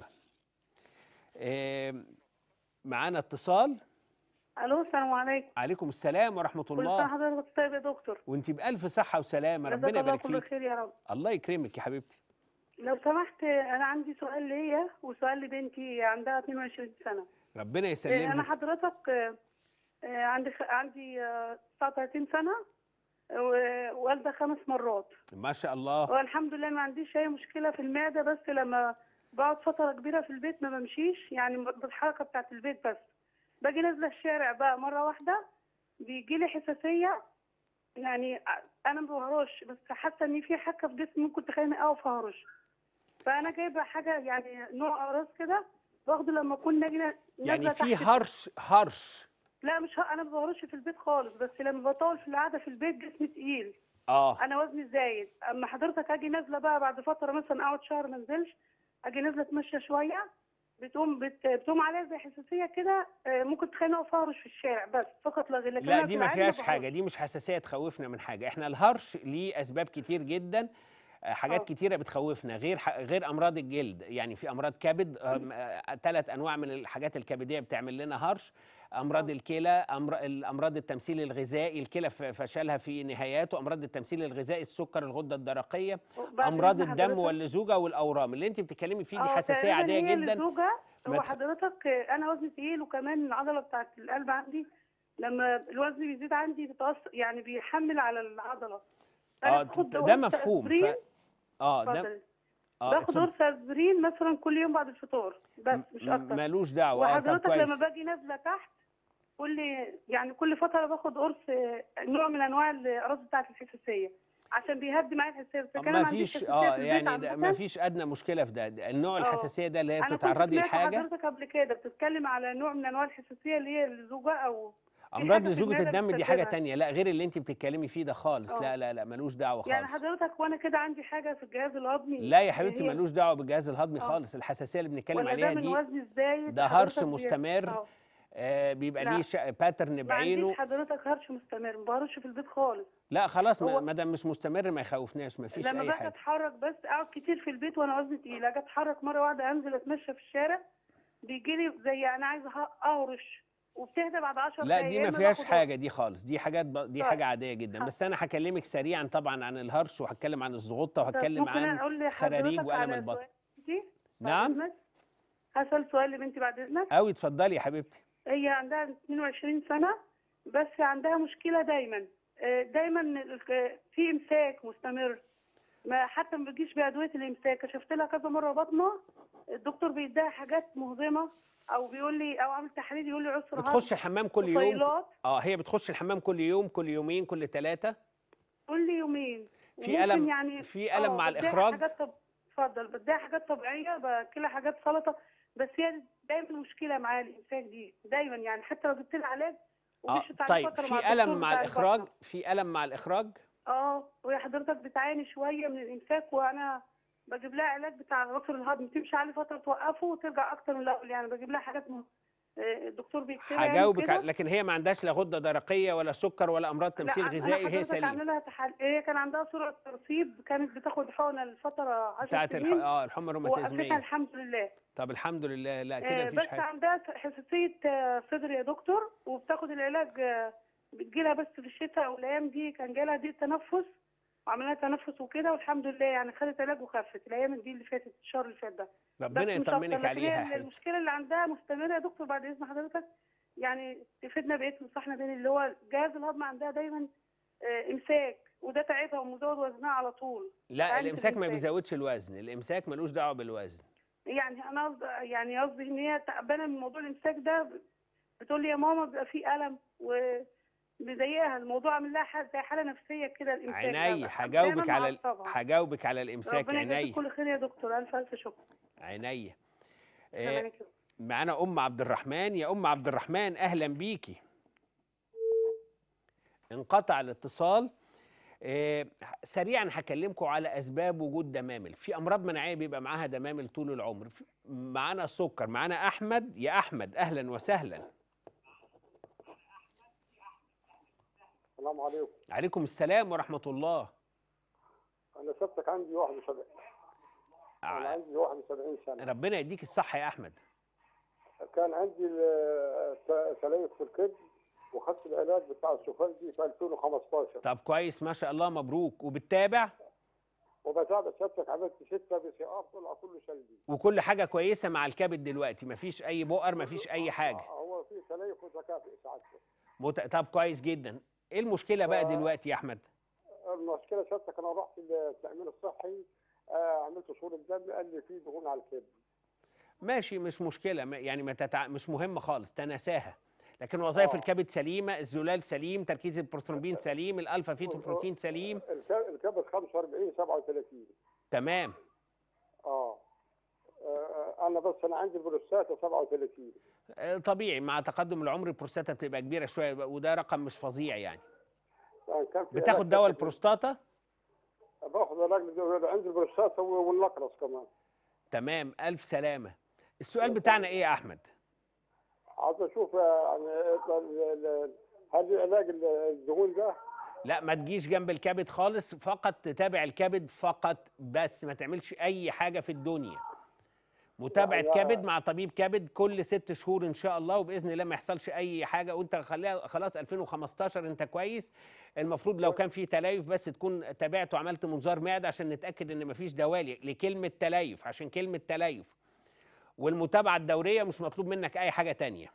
Speaker 1: آم، معانا اتصال
Speaker 9: الو السلام عليكم
Speaker 1: عليكم السلام ورحمه
Speaker 9: كل سنه
Speaker 1: الله
Speaker 9: حضرتك طيب يا دكتور
Speaker 1: وانت بالف صحه وسلامه
Speaker 9: جزاك
Speaker 1: ربنا
Speaker 9: الله
Speaker 1: يبارك
Speaker 9: كل
Speaker 1: فيك
Speaker 9: خير يا رب
Speaker 1: الله يكرمك يا حبيبتي
Speaker 9: لو سمحت انا عندي سؤال ليا وسؤال لبنتي عندها 22 سنه
Speaker 1: ربنا
Speaker 9: إيه،
Speaker 1: يسلمك
Speaker 9: انا حضرتك آه، آه، عندي خ- عندي آه، 39 سنه ووالده خمس مرات
Speaker 1: ما شاء الله
Speaker 9: والحمد لله ما عنديش اي مشكله في المعده بس لما بقعد فتره كبيره في البيت ما بمشيش يعني بالحركه بتاعت البيت بس باجي نازله الشارع بقى مره واحده بيجي لي حساسيه يعني انا ما بهرش بس حاسه ان في حكه في جسمي ممكن تخليني اقف اهرش فانا جايبه حاجه يعني نوع قراص كده باخده لما اكون نازله
Speaker 1: يعني
Speaker 9: نازلة
Speaker 1: في
Speaker 9: تحت
Speaker 1: هرش هرش
Speaker 9: لا مش ه... انا ما بهرش في البيت خالص بس لما بطول في القعده في البيت جسمي تقيل
Speaker 1: اه
Speaker 9: انا وزني زايد اما حضرتك اجي نازله بقى بعد فتره مثلا اقعد شهر ما انزلش اجي نازله اتمشى شويه بتقوم بت... بتقوم عليا زي حساسيه كده آه، ممكن تخليني اقف اهرش في الشارع بس فقط لا غير لكن
Speaker 1: لا
Speaker 9: أنا
Speaker 1: دي
Speaker 9: في
Speaker 1: ما
Speaker 9: العادي
Speaker 1: فيهاش
Speaker 9: بهرش.
Speaker 1: حاجه دي مش حساسيه تخوفنا من حاجه احنا الهرش ليه اسباب كتير جدا آه، حاجات
Speaker 9: آه.
Speaker 1: كتيره بتخوفنا غير ح- غير امراض الجلد يعني في امراض كبد ثلاث انواع من الحاجات الكبديه بتعمل لنا هرش امراض
Speaker 9: آه.
Speaker 1: الكلى أمر- الامراض التمثيل الغذائي الكلى ف- فشلها في نهاياته امراض التمثيل الغذائي السكر الغده الدرقيه
Speaker 9: بعد
Speaker 1: امراض
Speaker 9: إذن
Speaker 1: الدم
Speaker 9: حضرتك-
Speaker 1: واللزوجه والاورام اللي انت بتتكلمي فيه دي
Speaker 9: آه،
Speaker 1: حساسيه
Speaker 9: تقريباً
Speaker 1: عاديه
Speaker 9: هي
Speaker 1: جدا
Speaker 9: اللزوجة
Speaker 1: ما
Speaker 9: هو
Speaker 1: تخ-
Speaker 9: حضرتك آه، انا وزني تقيل وكمان العضله بتاعت القلب عندي لما الوزن بيزيد عندي بتأثر يعني بيحمل على العضله فأنا
Speaker 1: اه
Speaker 9: باخد
Speaker 1: ده
Speaker 9: قرص
Speaker 1: مفهوم ف...
Speaker 9: أسبرين.
Speaker 1: اه ده
Speaker 9: اتفضل.
Speaker 1: اه
Speaker 9: باخد
Speaker 1: اتفضل.
Speaker 9: قرص اسبرين مثلا كل يوم بعد الفطار بس مش
Speaker 1: م-
Speaker 9: اكتر
Speaker 1: مالوش دعوه اه طب
Speaker 9: وحضرتك
Speaker 1: كويس
Speaker 9: لما باجي نازله تحت كل يعني كل فتره باخد قرص آه، نوع من انواع الاقراص بتاعت الحساسيه عشان بيهدي معايا الحساسيه بس لكن أنا
Speaker 1: ما
Speaker 9: عنديش
Speaker 1: فيش
Speaker 9: حساسية
Speaker 1: اه
Speaker 9: في البيت
Speaker 1: يعني ده
Speaker 9: عامةً.
Speaker 1: ما فيش ادنى مشكله في ده ده النوع
Speaker 9: آه.
Speaker 1: الحساسيه ده اللي هي
Speaker 9: انا كنت
Speaker 1: بتتعرضي
Speaker 9: سمعت
Speaker 1: لحاجه
Speaker 9: حضرتك قبل كده بتتكلم على نوع من انواع الحساسيه اللي هي الزوجه او
Speaker 1: امراض
Speaker 9: حاجة في
Speaker 1: لزوجه
Speaker 9: المعدة
Speaker 1: الدم دي حاجه
Speaker 9: بتسببها.
Speaker 1: تانية لا غير اللي انت بتتكلمي فيه ده خالص
Speaker 9: آه.
Speaker 1: لا لا لا ملوش دعوه خالص
Speaker 9: يعني حضرتك وانا كده عندي حاجه في الجهاز الهضمي
Speaker 1: لا يا حبيبتي
Speaker 9: هي-
Speaker 1: ملوش دعوه بالجهاز الهضمي
Speaker 9: آه.
Speaker 1: خالص الحساسيه اللي بنتكلم
Speaker 9: ولا
Speaker 1: عليها
Speaker 9: ده من
Speaker 1: دي
Speaker 9: وزني الزايد
Speaker 1: ده
Speaker 9: حضرتك
Speaker 1: هرش
Speaker 9: بي-
Speaker 1: مستمر
Speaker 9: آه.
Speaker 1: آه بيبقى
Speaker 9: لا.
Speaker 1: ليه شا- باترن
Speaker 9: ما
Speaker 1: بعينه
Speaker 9: عنديش حضرتك هرش مستمر ما بهرش في البيت خالص
Speaker 1: لا خلاص ما
Speaker 9: هو-
Speaker 1: ما دام مش مستمر ما يخوفناش ما فيش
Speaker 9: لما
Speaker 1: اي
Speaker 9: باجي
Speaker 1: حاجه
Speaker 9: اتحرك بس اقعد كتير في البيت وانا وزني تقيل اجي اتحرك مره واحده انزل اتمشى في الشارع بيجي لي زي انا عايزه ه- اهرش وبتهدى بعد 10
Speaker 1: لا
Speaker 9: دقايق
Speaker 1: دي
Speaker 9: يا
Speaker 1: ما
Speaker 9: إما
Speaker 1: فيهاش
Speaker 9: باخد
Speaker 1: حاجه دي خالص دي حاجات ب... دي
Speaker 9: طيب.
Speaker 1: حاجه عاديه جدا بس انا هكلمك سريعا طبعا عن الهرش وهتكلم عن الزغطه
Speaker 9: طب
Speaker 1: وهتكلم
Speaker 9: ممكن
Speaker 1: عن
Speaker 9: أنا اقول
Speaker 1: خراريج
Speaker 9: لحضرتك
Speaker 1: والم
Speaker 9: على
Speaker 1: البطن
Speaker 9: سؤال بنتي بعد
Speaker 1: نعم
Speaker 9: إذنك؟ هسأل سؤال لبنتي بعد اذنك
Speaker 1: قوي اتفضلي يا حبيبتي
Speaker 9: هي عندها 22 سنة بس عندها مشكلة دايما آه، دايما ال- في امساك مستمر ما حتى ما بتجيش بأدوية الامساك كشفت لها كذا مرة بطنة الدكتور بيديها حاجات مهضمة او بيقول لي او عامل تحاليل يقول لي عسر
Speaker 1: بتخش الحمام كل يوم
Speaker 9: طفيلات
Speaker 1: اه هي بتخش الحمام كل يوم كل يومين كل ثلاثه
Speaker 9: كل يومين
Speaker 1: في
Speaker 9: وممكن
Speaker 1: ألم-
Speaker 9: يعني
Speaker 1: في ألم
Speaker 9: آه،
Speaker 1: مع
Speaker 9: بديها
Speaker 1: الإخراج؟
Speaker 9: حاجات طب اتفضل بديها حاجات طبيعية باكلها حاجات سلطة بس هي دايما مشكلة معايا الامساك دي دايما يعني حتى لو جبت لها علاج
Speaker 1: اه
Speaker 9: ومشيت عليه
Speaker 1: طيب
Speaker 9: فترة
Speaker 1: في
Speaker 9: مع
Speaker 1: الم
Speaker 9: الدكتور
Speaker 1: مع
Speaker 9: بتاع
Speaker 1: الاخراج
Speaker 9: البطنة.
Speaker 1: في الم مع الاخراج
Speaker 9: اه وهي حضرتك بتعاني شويه من الامساك وانا بجيب لها علاج بتاع العصر الهضمي تمشي عليه فتره توقفه وترجع اكتر من الاول يعني بجيب لها حاجات م... آه، الدكتور بيكتبها يعني
Speaker 1: هجاوبك
Speaker 9: وكده.
Speaker 1: على- لكن هي ما عندهاش لا غده درقيه ولا سكر ولا امراض
Speaker 9: لا،
Speaker 1: تمثيل
Speaker 9: أنا
Speaker 1: غذائي هي
Speaker 9: حضرتك
Speaker 1: سليمه
Speaker 9: عامله لها تحال... هي كان عندها سرعه ترسيب كانت بتاخد حقنه لفتره 10
Speaker 1: بتاعت الح...
Speaker 9: سنين
Speaker 1: اه الحمى
Speaker 9: وقفتها
Speaker 1: الروماتيزميه
Speaker 9: الحمد لله
Speaker 1: طب الحمد لله لا
Speaker 9: آه،
Speaker 1: كده
Speaker 9: بس
Speaker 1: مفيش حاجه
Speaker 9: عندها حساسيه آه، صدر يا دكتور وبتاخد العلاج آه، بتجيلها بس في الشتاء والايام دي كان جالها ضيق تنفس وعملنا تنفس وكده والحمد لله يعني خدت علاج وخفت الايام دي اللي فاتت الشهر اللي فات ده
Speaker 1: ربنا
Speaker 9: بس مش أكتر،
Speaker 1: يطمنك
Speaker 9: لكن
Speaker 1: عليها
Speaker 9: هي
Speaker 1: يا حبيبتي
Speaker 9: المشكله اللي عندها مستمره يا دكتور بعد اذن حضرتك يعني تفيدنا بقيه نصحنا بين اللي هو جهاز الهضم عندها دايما آه، امساك وده تعبها ومزود وزنها على طول
Speaker 1: لا
Speaker 9: تعاني في
Speaker 1: الامساك ما
Speaker 9: الإمساك.
Speaker 1: بيزودش الوزن الامساك ملوش دعوه بالوزن
Speaker 9: يعني انا قصد يعني قصدي ان هي تعبانه من موضوع الامساك ده بتقول لي يا ماما بيبقى في الم و بيضايقها الموضوع عامل لها حاجه زي حاله نفسيه كده الامساك ده.
Speaker 1: عيني
Speaker 9: بقى.
Speaker 1: هجاوبك
Speaker 9: دايماً
Speaker 1: على ال-
Speaker 9: معصبة.
Speaker 1: هجاوبك على الامساك
Speaker 9: ربنا يجازيك
Speaker 1: عيني
Speaker 9: كل خير يا دكتور الف الف شكر
Speaker 1: عيني
Speaker 9: تمام كده.
Speaker 1: معانا ام عبد الرحمن يا ام عبد الرحمن اهلا بيكي انقطع الاتصال آه، سريعا هكلمكم على اسباب وجود دمامل في امراض مناعيه بيبقى معاها دمامل طول العمر في- معانا سكر معانا احمد يا احمد اهلا وسهلا
Speaker 10: السلام عليكم
Speaker 1: عليكم السلام ورحمه الله
Speaker 10: انا سبتك عندي 71 انا
Speaker 1: ع-
Speaker 10: عندي 71 سنه
Speaker 1: ربنا يديك الصحه يا احمد
Speaker 10: كان عندي ال- ت- تليف في الكبد وخدت العلاج بتاع السفلجي في 2015
Speaker 1: طب كويس ما شاء الله مبروك وبتتابع
Speaker 10: وبتابع سبتك عملت ستة بي سي ار طلع كله سلبي
Speaker 1: وكل حاجه كويسه مع الكبد دلوقتي مفيش اي بؤر مفيش اي حاجه
Speaker 10: هو في تليف وتكافؤ سعادتك
Speaker 1: مت... طب كويس جدا ايه المشكله بقى
Speaker 10: ف-
Speaker 1: دلوقتي يا احمد
Speaker 10: المشكله سبتك انا رحت للتامين الصحي آه، عملت صوره دم قال لي في دهون على الكبد
Speaker 1: ماشي مش مشكله ما- يعني ما تتع... مش مهم خالص تنساها لكن وظائف
Speaker 10: آه.
Speaker 1: الكبد سليمه الزلال سليم تركيز البروثرومبين سليم الالفا فيتو بروتين سليم
Speaker 10: الك- الكبد 45 37
Speaker 1: تمام
Speaker 10: اه آه، انا بس انا عندي البروستاتا 37
Speaker 1: آه، طبيعي مع تقدم العمر البروستاتا بتبقى كبيره شويه وده رقم مش فظيع يعني
Speaker 10: يعني كان في
Speaker 1: بتاخد
Speaker 10: علاج
Speaker 1: دواء
Speaker 10: سبتك.
Speaker 1: البروستاتا
Speaker 10: باخد علاج لل- عندي البروستاتا والنقرس كمان
Speaker 1: تمام الف سلامه السؤال بتاعنا ايه يا احمد
Speaker 10: عايز اشوف يعني ال- ال- هل علاج ال- الدهون ده
Speaker 1: لا ما تجيش جنب الكبد خالص فقط تتابع الكبد فقط بس ما تعملش اي حاجه في الدنيا متابعه
Speaker 10: يعني-
Speaker 1: كبد مع طبيب كبد كل ست شهور ان شاء الله وباذن الله ما يحصلش اي حاجه وانت خليها خلاص 2015 انت كويس المفروض لو كان في تليف بس تكون تابعت وعملت منظار معده عشان نتاكد ان مفيش دوالي لكلمه تليف عشان كلمه تليف والمتابعه الدوريه مش مطلوب منك اي حاجه تانية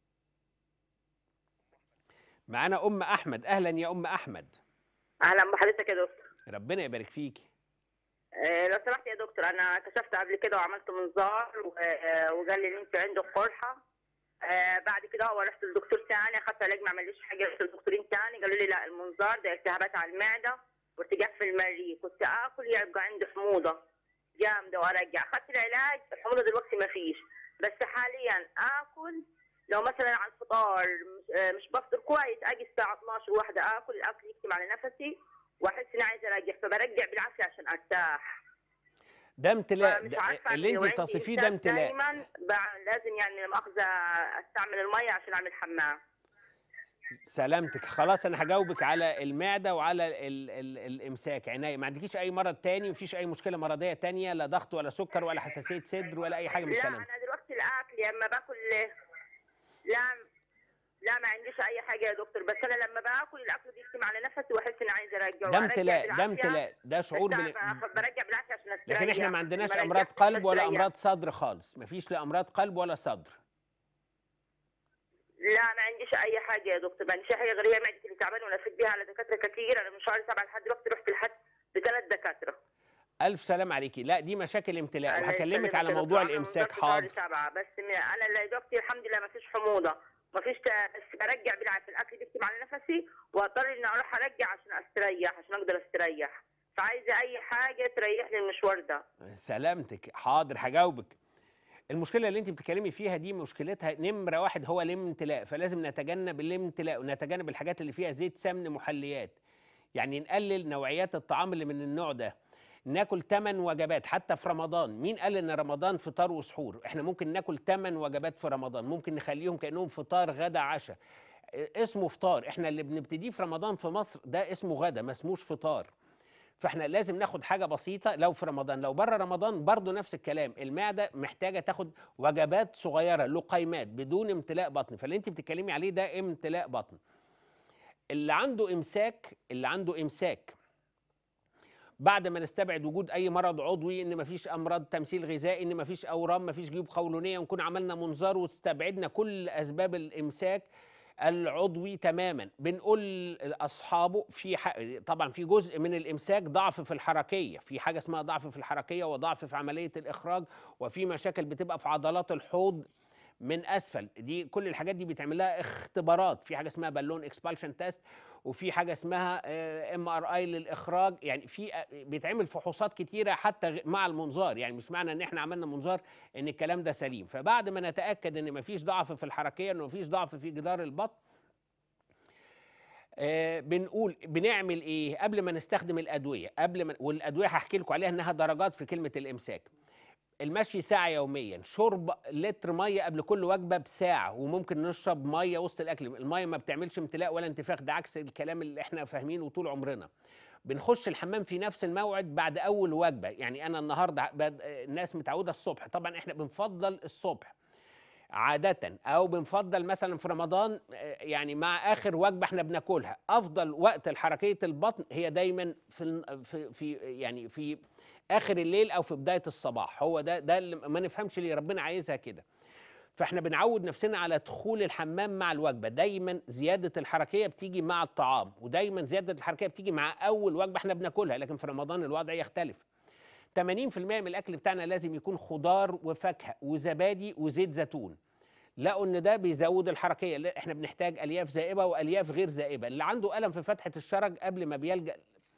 Speaker 1: معانا ام احمد اهلا يا ام احمد
Speaker 11: اهلا بحضرتك يا دكتور
Speaker 1: ربنا يبارك فيكي
Speaker 11: آه، لو سمحت يا دكتور انا كشفت قبل كده وعملت منظار و- آه، وقال لي ان انت عندك قرحه آه، بعد كده هو رحت لدكتور ثاني اخذت علاج ما عمليش حاجه رحت لدكتورين ثاني قالوا لي لا المنظار ده التهابات على المعده وارتجاع في المريء كنت اكل يبقى عندي حموضه جامده وارجع اخذت العلاج الحموضه دلوقتي ما فيش بس حاليا اكل لو مثلا على الفطار مش- آه، مش بفطر كويس اجي الساعه 12 واحده اكل الاكل يكتم على نفسي واحس اني عايزه ارجع فبرجع بالعافيه عشان ارتاح
Speaker 1: ده امتلاء
Speaker 11: فمش
Speaker 1: ده
Speaker 11: عارفه
Speaker 1: اللي
Speaker 11: إنه
Speaker 1: انت
Speaker 11: عندي
Speaker 1: تصفيه ده
Speaker 11: إمساك
Speaker 1: امتلاء
Speaker 11: دايما بع- لازم يعني لما اخذ استعمل الميه عشان اعمل حمام
Speaker 1: سلامتك خلاص انا هجاوبك على المعده وعلى ال ال الامساك عناية ما عندكيش اي مرض تاني مفيش اي مشكله مرضيه تانية لا ضغط ولا سكر ولا حساسيه صدر ولا اي حاجه من
Speaker 11: لا
Speaker 1: الكلام ده.
Speaker 11: انا دلوقتي الاكل لما باكل لا لا ما عنديش اي حاجه يا دكتور بس انا لما باكل الاكل بيكتم على نفسي واحس اني عايزه ارجع
Speaker 1: ده
Speaker 11: وأرجع
Speaker 1: امتلاء ده
Speaker 11: بالعافية.
Speaker 1: امتلاء ده شعور
Speaker 11: بس
Speaker 1: بال...
Speaker 11: أنا برجع بالعافيه عشان استريح
Speaker 1: لكن احنا ما عندناش
Speaker 11: لما
Speaker 1: امراض
Speaker 11: رجعت
Speaker 1: قلب ولا
Speaker 11: بستريح.
Speaker 1: امراض صدر خالص مفيش لا امراض قلب ولا صدر
Speaker 11: لا ما عنديش اي حاجه يا دكتور ما عنديش اي حاجه غير هي معدتي اللي تعبانه ولفيت بيها على دكاتره كتير انا من شهر سبعه لحد دلوقتي رحت لحد بثلاث دكاتره
Speaker 1: الف سلام عليكي لا دي مشاكل امتلاء
Speaker 11: الله
Speaker 1: وهكلمك
Speaker 11: يسلمك
Speaker 1: على
Speaker 11: يا
Speaker 1: موضوع
Speaker 11: دكتور. أنا
Speaker 1: الامساك
Speaker 11: منظرت شهر
Speaker 1: حاضر
Speaker 11: سبعة بس م- انا اللي دكتور الحمد لله ما فيش حموضه ما فيش ت- بس برجع بالعافيه الاكل بيكتم على نفسي واضطر اني اروح ارجع عشان استريح عشان اقدر استريح فعايزه اي حاجه تريحني المشوار ده
Speaker 1: سلامتك حاضر هجاوبك المشكله اللي انت بتتكلمي فيها دي مشكلتها نمره واحد هو الامتلاء فلازم نتجنب الامتلاء ونتجنب الحاجات اللي فيها زيت سمن محليات يعني نقلل نوعيات الطعام اللي من النوع ده ناكل 8 وجبات حتى في رمضان مين قال ان رمضان فطار وسحور احنا ممكن ناكل 8 وجبات في رمضان ممكن نخليهم كانهم فطار غدا عشاء اسمه فطار احنا اللي بنبتديه في رمضان في مصر ده اسمه غدا ما اسموش فطار فاحنا لازم ناخد حاجه بسيطه لو في رمضان لو بره رمضان برضو نفس الكلام المعده محتاجه تاخد وجبات صغيره لقيمات بدون امتلاء بطن فاللي انت بتتكلمي عليه ده امتلاء بطن اللي عنده امساك اللي عنده امساك بعد ما نستبعد وجود اي مرض عضوي ان مفيش امراض تمثيل غذائي ان مفيش اورام مفيش جيوب قولونيه ونكون عملنا منظار واستبعدنا كل اسباب الامساك العضوي تماما بنقول لاصحابه في ح... طبعا في جزء من الامساك ضعف في الحركيه في حاجه اسمها ضعف في الحركيه وضعف في عمليه الاخراج وفي مشاكل بتبقى في عضلات الحوض من اسفل دي كل الحاجات دي بيتعمل لها اختبارات في حاجه اسمها بالون اكسبالشن تيست وفي حاجه اسمها ام ار اي للاخراج يعني في آه، بيتعمل فحوصات كتيره حتى غ- مع المنظار يعني مش معنى ان احنا عملنا منظار ان الكلام ده سليم فبعد ما نتاكد ان مفيش ضعف في الحركيه ان مفيش ضعف في جدار البطن آه، بنقول بنعمل ايه قبل ما نستخدم الادويه قبل ما والادويه هحكي لكم عليها انها درجات في كلمه الامساك المشي ساعه يوميا شرب لتر ميه قبل كل وجبه بساعه وممكن نشرب ميه وسط الاكل الميه ما بتعملش امتلاء ولا انتفاخ ده عكس الكلام اللي احنا فاهمينه طول عمرنا بنخش الحمام في نفس الموعد بعد اول وجبه يعني انا النهارده بد... الناس متعوده الصبح طبعا احنا بنفضل الصبح عادة أو بنفضل مثلا في رمضان آه، يعني مع آخر وجبة احنا بناكلها أفضل وقت لحركية البطن هي دايما في الن- في في يعني في آخر الليل أو في بداية الصباح هو ده ده اللي ما نفهمش ليه ربنا عايزها كده فاحنا بنعود نفسنا على دخول الحمام مع الوجبة دايما زيادة الحركية بتيجي مع الطعام ودايما زيادة الحركية بتيجي مع أول وجبة احنا بناكلها لكن في رمضان الوضع يختلف 80% من الاكل بتاعنا لازم يكون خضار وفاكهه وزبادي وزيت زيتون لقوا ان ده بيزود الحركيه لا، احنا بنحتاج الياف زائبه والياف غير زائبه اللي عنده الم في فتحه الشرج قبل ما بيلجا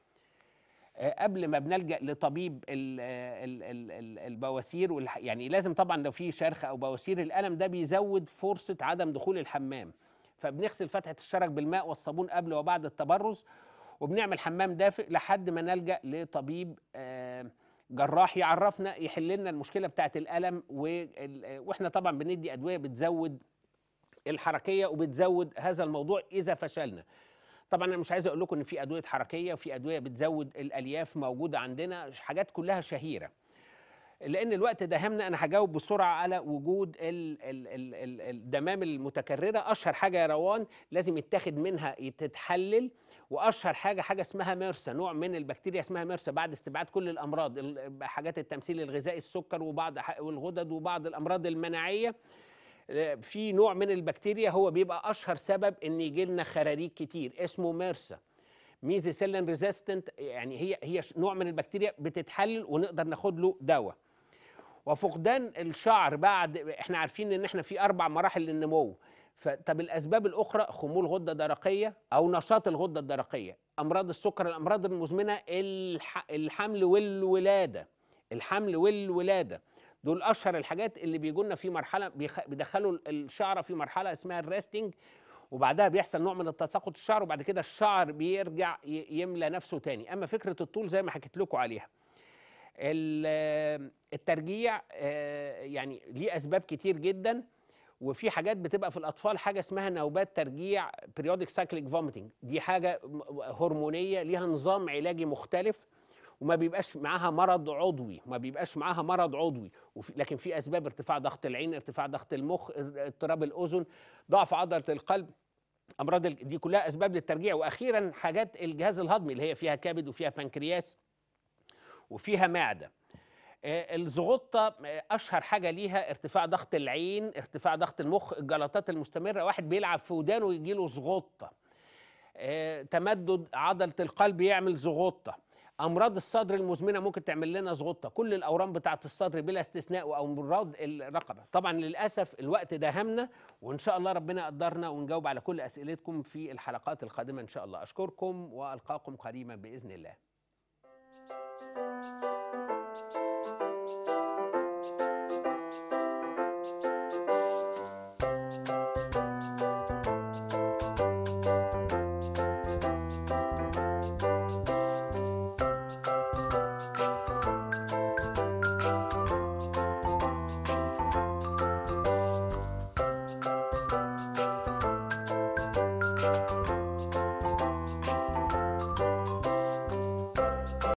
Speaker 1: آه، قبل ما بنلجا لطبيب ال- آه، ال- ال- ال- البواسير والح... يعني لازم طبعا لو في شرخ او بواسير الالم ده بيزود فرصه عدم دخول الحمام فبنغسل فتحه الشرج بالماء والصابون قبل وبعد التبرز وبنعمل حمام دافئ لحد ما نلجا لطبيب آه، جراح يعرفنا يحل لنا المشكله بتاعه الالم وال- واحنا طبعا بندي ادويه بتزود الحركيه وبتزود هذا الموضوع اذا فشلنا طبعا انا مش عايز اقول لكم ان في ادويه حركيه وفي ادويه بتزود الالياف موجوده عندنا حاجات كلها شهيره لان الوقت دهمنا انا هجاوب بسرعه على وجود ال ال ال ال الدمام المتكرره اشهر حاجه يا روان لازم يتاخد منها تتحلل واشهر حاجه حاجه اسمها ميرسا نوع من البكتيريا اسمها ميرسا بعد استبعاد كل الامراض ال- حاجات التمثيل الغذائي السكر وبعض ح- والغدد وبعض الامراض المناعيه آه، في نوع من البكتيريا هو بيبقى اشهر سبب ان يجي لنا خراريج كتير اسمه ميرسا ميزيسيلين ريزيستنت يعني هي هي ش- نوع من البكتيريا بتتحلل ونقدر ناخد له دواء وفقدان الشعر بعد احنا عارفين ان احنا في اربع مراحل للنمو فطب الاسباب الاخرى خمول غده درقيه او نشاط الغده الدرقيه امراض السكر الامراض المزمنه الح... الحمل والولاده الحمل والولاده دول اشهر الحاجات اللي بيجوا لنا في مرحله بيخ... بيدخلوا الشعره في مرحله اسمها الريستنج وبعدها بيحصل نوع من التساقط الشعر وبعد كده الشعر بيرجع ي- يملى نفسه تاني اما فكره الطول زي ما حكيت لكم عليها ال- الترجيع آه، يعني ليه اسباب كتير جدا وفي حاجات بتبقى في الاطفال حاجه اسمها نوبات ترجيع periodic cyclic vomiting دي حاجه م- هرمونيه ليها نظام علاجي مختلف وما بيبقاش معاها مرض عضوي ما بيبقاش معاها مرض عضوي وفي لكن في اسباب ارتفاع ضغط العين ارتفاع ضغط المخ اضطراب الاذن ضعف عضله القلب امراض ال- دي كلها اسباب للترجيع واخيرا حاجات الجهاز الهضمي اللي هي فيها كبد وفيها بنكرياس وفيها معده آه، الزغطة آه، أشهر حاجة ليها ارتفاع ضغط العين ارتفاع ضغط المخ الجلطات المستمرة واحد بيلعب في ودانه يجيله زغطة آه، تمدد عضلة القلب يعمل زغطة أمراض الصدر المزمنة ممكن تعمل لنا زغطة كل الأورام بتاعة الصدر بلا استثناء أو أمراض الرقبة طبعا للأسف الوقت داهمنا وإن شاء الله ربنا قدرنا ونجاوب على كل أسئلتكم في الحلقات القادمة إن شاء الله أشكركم وألقاكم قريبا بإذن الله